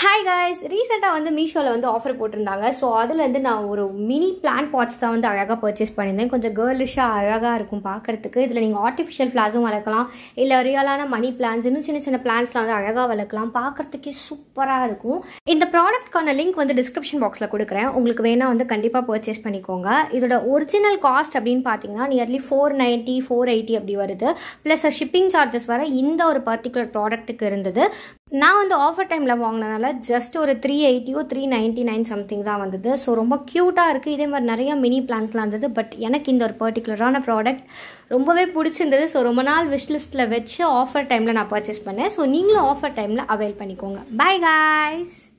hi guys ரீசெண்டாக வந்து மீஷோவில் வந்து ஆஃபர் போட்டிருந்தாங்க ஸோ அதுலேருந்து நான் ஒரு மினி பிளான்ட் பாட்ஸ் தான் வந்து அழகாக பர்ச்சேஸ் பண்ணியிருந்தேன் கொஞ்சம் கேர்லிஷாக அழகாக இருக்கும் பார்க்கறதுக்கு இதில் நீங்கள் ஆர்டிஃபிஷியல் ஃப்ளாஸும் வளர்க்கலாம் இல்லை ரியலான மணி பிளான்ஸ் இன்னும் சின்ன சின்ன பிளான்ஸ்லாம் வந்து அழகாக வளர்க்கலாம் பார்க்கறதுக்கே சூப்பராக இருக்கும் இந்த ப்ராடக்ட்கான லிங்க் வந்து டிஸ்கிரிப்ஷன் பாக்ஸில் கொடுக்குறேன் உங்களுக்கு வேணால் வந்து கண்டிப்பாக பர்ச்சேஸ் பண்ணிக்கோங்க இதோட ஒரிஜினல் காஸ்ட் அப்படின்னு பார்த்தீங்கன்னா nearly four ninety four eighty அப்படி வருது ப்ளஸ் ஷிப்பிங் சார்ஜஸ் வர இந்த ஒரு பர்டிகுலர் ப்ராடக்ட்டுக்கு இருந்தது நான் வந்து ஆஃபர் டைமில் வாங்கினதால ஜஸ்ட் ஒரு த்ரீ எயிட்டியோ த்ரீ நைன்ட்டி நைன் சம்திங் தான் வந்தது ஸோ ரொம்ப க்யூட்டாக இருக்குது இதே மாதிரி நிறைய மினி பிளான்ஸ்லாம் இருந்தது பட் எனக்கு இந்த ஒரு பர்டிகுலரான ப்ராடக்ட் ரொம்பவே பிடிச்சிருந்தது ஸோ ரொம்ப நாள் விஷ் லிஸ்ட்டில் வச்சு ஆஃபர் டைமில் நான் பர்ச்சேஸ் பண்ணேன் ஸோ நீங்களும் ஆஃபர் டைமில் அவைல் பண்ணிக்கோங்க பை காய்ஸ்